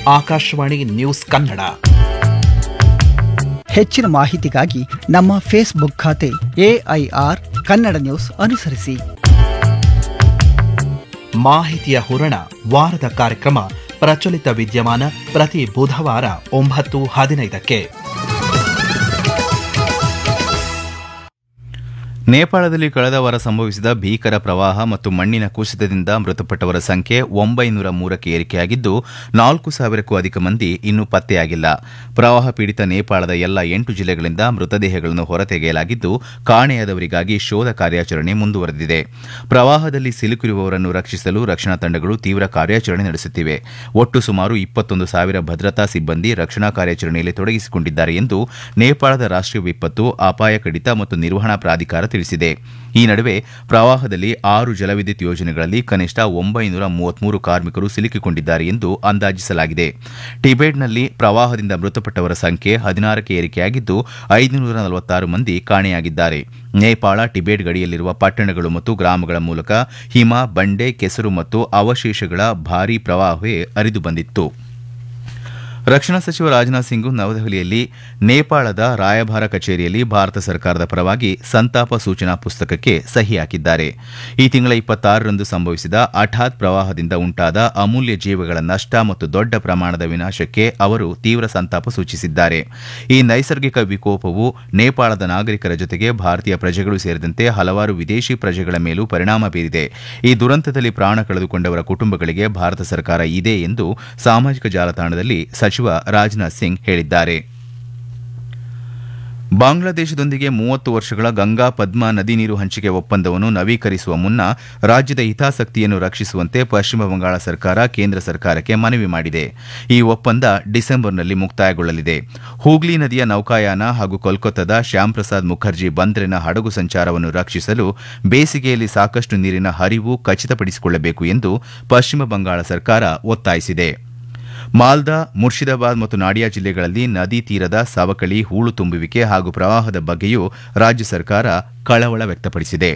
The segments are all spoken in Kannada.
ಆಕಾಶವಾಣಿ ನ್ಯೂಸ್ ಕನ್ನಡ ಹೆಚ್ಚಿನ ಮಾಹಿತಿಗಾಗಿ ನಮ್ಮ ಫೇಸ್ಬುಕ್ ಖಾತೆ ಎಐಆರ್ ಕನ್ನಡ ನ್ಯೂಸ್ ಅನುಸರಿಸಿ ಮಾಹಿತಿಯ ಹೂರಣ ವಾರದ ಕಾರ್ಯಕ್ರಮ ಪ್ರಚಲಿತ ವಿದ್ಯಮಾನ ಪ್ರತಿ ಬುಧವಾರ ಒಂಬತ್ತು ಹದಿನೈದಕ್ಕೆ ನೇಪಾಳದಲ್ಲಿ ಕಳೆದ ವಾರ ಸಂಭವಿಸಿದ ಭೀಕರ ಪ್ರವಾಹ ಮತ್ತು ಮಣ್ಣಿನ ಕುಸಿತದಿಂದ ಮೃತಪಟ್ಟವರ ಸಂಖ್ಯೆ ಒಂಬೈನೂರ ಮೂರಕ್ಕೆ ಏರಿಕೆಯಾಗಿದ್ದು ನಾಲ್ಕು ಸಾವಿರಕ್ಕೂ ಅಧಿಕ ಮಂದಿ ಇನ್ನೂ ಪತ್ತೆಯಾಗಿಲ್ಲ ಪ್ರವಾಹ ಪೀಡಿತ ನೇಪಾಳದ ಎಲ್ಲ ಎಂಟು ಜಿಲ್ಲೆಗಳಿಂದ ಮೃತದೇಹಗಳನ್ನು ಹೊರತೆಗೆಯಲಾಗಿದ್ದು ಕಾಣೆಯಾದವರಿಗಾಗಿ ಶೋಧ ಕಾರ್ಯಾಚರಣೆ ಮುಂದುವರೆದಿದೆ ಪ್ರವಾಹದಲ್ಲಿ ಸಿಲುಕಿರುವವರನ್ನು ರಕ್ಷಿಸಲು ರಕ್ಷಣಾ ತಂಡಗಳು ತೀವ್ರ ಕಾರ್ಯಾಚರಣೆ ನಡೆಸುತ್ತಿವೆ ಒಟ್ಟು ಸುಮಾರು ಇಪ್ಪತ್ತೊಂದು ಸಾವಿರ ಭದ್ರತಾ ಸಿಬ್ಬಂದಿ ರಕ್ಷಣಾ ಕಾರ್ಯಾಚರಣೆಯಲ್ಲಿ ತೊಡಗಿಸಿಕೊಂಡಿದ್ದಾರೆ ಎಂದು ನೇಪಾಳದ ರಾಷ್ಟೀಯ ವಿಪತ್ತು ಅಪಾಯ ಕಡಿತ ಮತ್ತು ನಿರ್ವಹಣಾ ಪ್ರಾಧಿಕಾರ ತಿಳಿಸಿದೆ ಈ ನಡುವೆ ಪ್ರವಾಹದಲ್ಲಿ ಆರು ಜಲವಿದ್ಯುತ್ ಯೋಜನೆಗಳಲ್ಲಿ ಕನಿಷ್ಠ ಒಂಬೈನೂರ ಮೂವತ್ಮೂರು ಕಾರ್ಮಿಕರು ಸಿಲುಕಿಕೊಂಡಿದ್ದಾರೆ ಎಂದು ಅಂದಾಜಿಸಲಾಗಿದೆ ಟಿಬೆಟ್ನಲ್ಲಿ ಪ್ರವಾಹದಿಂದ ಮೃತಪಟ್ಟವರ ಸಂಖ್ಯೆ ಹದಿನಾರಕ್ಕೆ ಏರಿಕೆಯಾಗಿದ್ದು ಐದುನೂರ ನಲವತ್ತಾರು ಮಂದಿ ಕಾಣೆಯಾಗಿದ್ದಾರೆ ನೇಪಾಳ ಟಿಬೆಟ್ ಗಡಿಯಲ್ಲಿರುವ ಪಟ್ಟಣಗಳು ಮತ್ತು ಗ್ರಾಮಗಳ ಮೂಲಕ ಹಿಮ ಬಂಡೆ ಕೆಸರು ಮತ್ತು ಅವಶೇಷಗಳ ಭಾರೀ ಪ್ರವಾಹವೇ ಹರಿದು ಬಂದಿತ್ತು ರಕ್ಷಣಾ ಸಚಿವ ರಾಜನಾಥ್ ಸಿಂಗ್ ನವದೆಹಲಿಯಲ್ಲಿ ನೇಪಾಳದ ರಾಯಭಾರ ಕಚೇರಿಯಲ್ಲಿ ಭಾರತ ಸರ್ಕಾರದ ಪರವಾಗಿ ಸಂತಾಪ ಸೂಚನಾ ಪುಸ್ತಕಕ್ಕೆ ಸಹಿ ಹಾಕಿದ್ದಾರೆ ಈ ತಿಂಗಳ ಇಪ್ಪತ್ತಾರರಂದು ಸಂಭವಿಸಿದ ಹಠಾತ್ ಪ್ರವಾಹದಿಂದ ಉಂಟಾದ ಅಮೂಲ್ಯ ಜೀವಗಳ ನಷ್ಟ ಮತ್ತು ದೊಡ್ಡ ಪ್ರಮಾಣದ ವಿನಾಶಕ್ಕೆ ಅವರು ತೀವ್ರ ಸಂತಾಪ ಸೂಚಿಸಿದ್ದಾರೆ ಈ ನೈಸರ್ಗಿಕ ವಿಕೋಪವು ನೇಪಾಳದ ನಾಗರಿಕರ ಜೊತೆಗೆ ಭಾರತೀಯ ಪ್ರಜೆಗಳು ಸೇರಿದಂತೆ ಹಲವಾರು ವಿದೇಶಿ ಪ್ರಜೆಗಳ ಮೇಲೂ ಪರಿಣಾಮ ಬೀರಿದೆ ಈ ದುರಂತದಲ್ಲಿ ಪ್ರಾಣ ಕಳೆದುಕೊಂಡವರ ಕುಟುಂಬಗಳಿಗೆ ಭಾರತ ಸರ್ಕಾರ ಇದೆ ಎಂದು ಸಾಮಾಜಿಕ ಜಾಲತಾಣದಲ್ಲಿ ಸಚಿವ ರಾಜನಾಥ್ ಸಿಂಗ್ ಹೇಳಿದ್ದಾರೆ ಬಾಂಗ್ಲಾದೇಶದೊಂದಿಗೆ ಮೂವತ್ತು ವರ್ಷಗಳ ಗಂಗಾ ಪದ್ಮಾ ನದಿ ನೀರು ಹಂಚಿಕೆ ಒಪ್ಪಂದವನ್ನು ನವೀಕರಿಸುವ ಮುನ್ನ ರಾಜ್ಯದ ಹಿತಾಸಕ್ತಿಯನ್ನು ರಕ್ಷಿಸುವಂತೆ ಪಶ್ಚಿಮ ಬಂಗಾಳ ಸರ್ಕಾರ ಕೇಂದ್ರ ಸರ್ಕಾರಕ್ಕೆ ಮನವಿ ಮಾಡಿದೆ ಈ ಒಪ್ಪಂದ ಡಿಸೆಂಬರ್ನಲ್ಲಿ ಮುಕ್ತಾಯಗೊಳ್ಳಲಿದೆ ಹೂಗ್ಲಿ ನದಿಯ ನೌಕಾಯಾನ ಹಾಗೂ ಕೋಲ್ಕತ್ತಾದ ಶ್ಯಾಮ್ ಪ್ರಸಾದ್ ಮುಖರ್ಜಿ ಬಂದರಿನ ಹಡಗು ಸಂಚಾರವನ್ನು ರಕ್ಷಿಸಲು ಬೇಸಿಗೆಯಲ್ಲಿ ಸಾಕಷ್ಟು ನೀರಿನ ಹರಿವು ಖಚಿತಪಡಿಸಿಕೊಳ್ಳಬೇಕು ಎಂದು ಪಶ್ಚಿಮ ಬಂಗಾಳ ಸರ್ಕಾರ ಒತ್ತಾಯಿಸಿದೆ ಮಾಲ್ದಾ ಮುರ್ಷಿದಾಬಾದ್ ಮತ್ತು ನಾಡಿಯಾ ಜಿಲ್ಲೆಗಳಲ್ಲಿ ನದಿ ತೀರದ ಸವಕಳಿ ಹೂಳು ತುಂಬುವಿಕೆ ಹಾಗೂ ಪ್ರವಾಹದ ಬಗ್ಗೆಯೂ ರಾಜ್ಯ ಸರ್ಕಾರ ಕಳವಳ ವ್ಯಕ್ತಪಡಿಸಿದೆ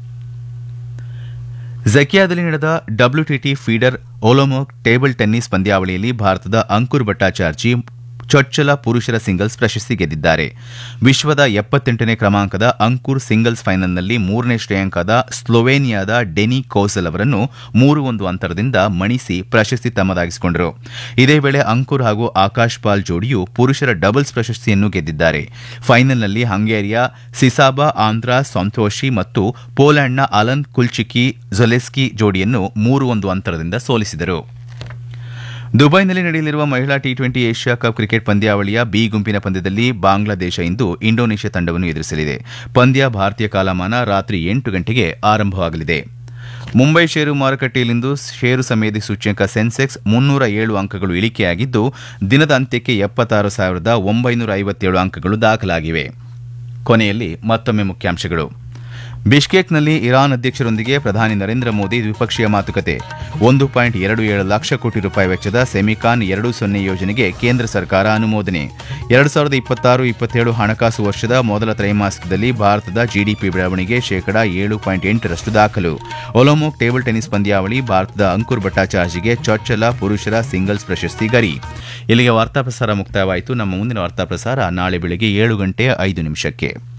ಝಕಿಯಾದಲ್ಲಿ ನಡೆದ WTT feeder Olomouc table tennis ಪಂದ್ಯಾವಳಿಯಲ್ಲಿ ಭಾರತದ ಅಂಕುರ್ ಭಟ್ಟಾಚಾರ್ಜಿ ಚೊಚ್ಚಲ ಪುರುಷರ ಸಿಂಗಲ್ಸ್ ಪ್ರಶಸ್ತಿ ಗೆದ್ದಿದ್ದಾರೆ ವಿಶ್ವದ ಎಪ್ಪತ್ತೆಂಟನೇ ಕ್ರಮಾಂಕದ ಅಂಕುರ್ ಸಿಂಗಲ್ಸ್ ಫೈನಲ್ನಲ್ಲಿ ಮೂರನೇ ಶ್ರೇಯಾಂಕದ ಸ್ಲೋವೇನಿಯಾದ ಡೆನಿ ಕೌಸಲ್ ಅವರನ್ನು ಮೂರು ಒಂದು ಅಂತರದಿಂದ ಮಣಿಸಿ ಪ್ರಶಸ್ತಿ ತಮ್ಮದಾಗಿಸಿಕೊಂಡರು ಇದೇ ವೇಳೆ ಅಂಕುರ್ ಹಾಗೂ ಆಕಾಶ್ ಪಾಲ್ ಜೋಡಿಯು ಪುರುಷರ ಡಬಲ್ಸ್ ಪ್ರಶಸ್ತಿಯನ್ನು ಗೆದ್ದಿದ್ದಾರೆ ಫೈನಲ್ನಲ್ಲಿ ಹಂಗೇರಿಯ ಸಿಸಾಬಾ ಆಂಧ್ರ ಸಂತೋಷಿ ಮತ್ತು ಪೋಲೆಂಡ್ನ ಅಲನ್ ಕುಲ್ಚಿಕಿ ಜೊಲೆಸ್ಕಿ ಜೋಡಿಯನ್ನು ಮೂರು ಒಂದು ಅಂತರದಿಂದ ಸೋಲಿಸಿದರು ದುಬೈನಲ್ಲಿ ನಡೆಯಲಿರುವ ಮಹಿಳಾ T twenty Asia Cup cricket ಪಂದ್ಯಾವಳಿಯ ಬಿ ಗುಂಪಿನ ಪಂದ್ಯದಲ್ಲಿ ಬಾಂಗ್ಲಾದೇಶ ಇಂದು ಇಂಡೋನೇಷ್ಯಾ ತಂಡವನ್ನು ಎದುರಿಸಲಿದೆ ಪಂದ್ಯ ಭಾರತೀಯ ಕಾಲಮಾನ ರಾತ್ರಿ ಎಂಟು ಗಂಟೆಗೆ ಆರಂಭವಾಗಲಿದೆ ಮುಂಬೈ ಷೇರು ಮಾರುಕಟ್ಟೆಯಲ್ಲಿಂದು ಷೇರು ಸಮೇತಿ ಸೂಚ್ಯಂಕ ಸೆನ್ಸೆಕ್ಸ್ ಮುನ್ನೂರ ಏಳು ಅಂಕಗಳು ಇಳಿಕೆಯಾಗಿದ್ದು ದಿನದ ಅಂತ್ಯಕ್ಕೆ ಎಪ್ಪತ್ತಾರು ಸಾವಿರದ ಒಂಬೈನೂರ ಐವತ್ತೇಳು ಅಂಕಗಳು ದಾಖಲಾಗಿವೆ ಕೊನೆಯಲ್ಲಿ ಮತ್ತೊಮ್ಮೆ ಮುಖ್ಯಾಂಶಗಳು ಬಿಷ್ಕೇಕ್ನಲ್ಲಿ ಇರಾನ್ ಅಧ್ಯಕ್ಷರೊಂದಿಗೆ ಪ್ರಧಾನಿ ನರೇಂದ್ರ ಮೋದಿ ದ್ವಿಪಕ್ಷೀಯ ಮಾತುಕತೆ ಒಂದು ಪಾಯಿಂಟ್ ಎರಡು ಏಳು ಲಕ್ಷ ಕೋಟಿ ರೂಪಾಯಿ ವೆಚ್ಚದ ಸೆಮಿಕಾನ್ ಎರಡು ಸೊನ್ನೆ ಯೋಜನೆಗೆ ಕೇಂದ್ರ ಸರ್ಕಾರ ಅನುಮೋದನೆ ಎರಡು ಸಾವಿರದ ಇಪ್ಪತ್ತಾರು ಇಪ್ಪತ್ತೇಳು ಹಣಕಾಸು ವರ್ಷದ ಮೊದಲ ತ್ರೈಮಾಸಿಕದಲ್ಲಿ ಭಾರತದ ಜಿಡಿಪಿ ಬೆಳವಣಿಗೆ ಶೇಕಡಾ ಏಳು ಪಾಯಿಂಟ್ ಎಂಟರಷ್ಟು ದಾಖಲು ಒಲೋಮೋಕ್ ಟೇಬಲ್ ಟೆನ್ನಿಸ್ ಪಂದ್ಯಾವಳಿ ಭಾರತದ ಅಂಕುರ್ ಭಟ್ಟಾಚಾರ್ಜಿಗೆ ಚೊಚ್ಚಲ ಪುರುಷರ ಸಿಂಗಲ್ಸ್ ಪ್ರಶಸ್ತಿ ಗರಿ ಇಲ್ಲಿಗೆ ವಾರ್ತಾ ಪ್ರಸಾರ ಮುಕ್ತಾಯವಾಯಿತು ನಮ್ಮ ಮುಂದಿನ ವಾರ್ತಾ ಪ್ರಸಾರ ನಾಳೆ ಬೆಳಗ್ಗೆ ಏಳು ಗಂಟೆ ಐದು ನಿಮಿಷಕ್ಕೆ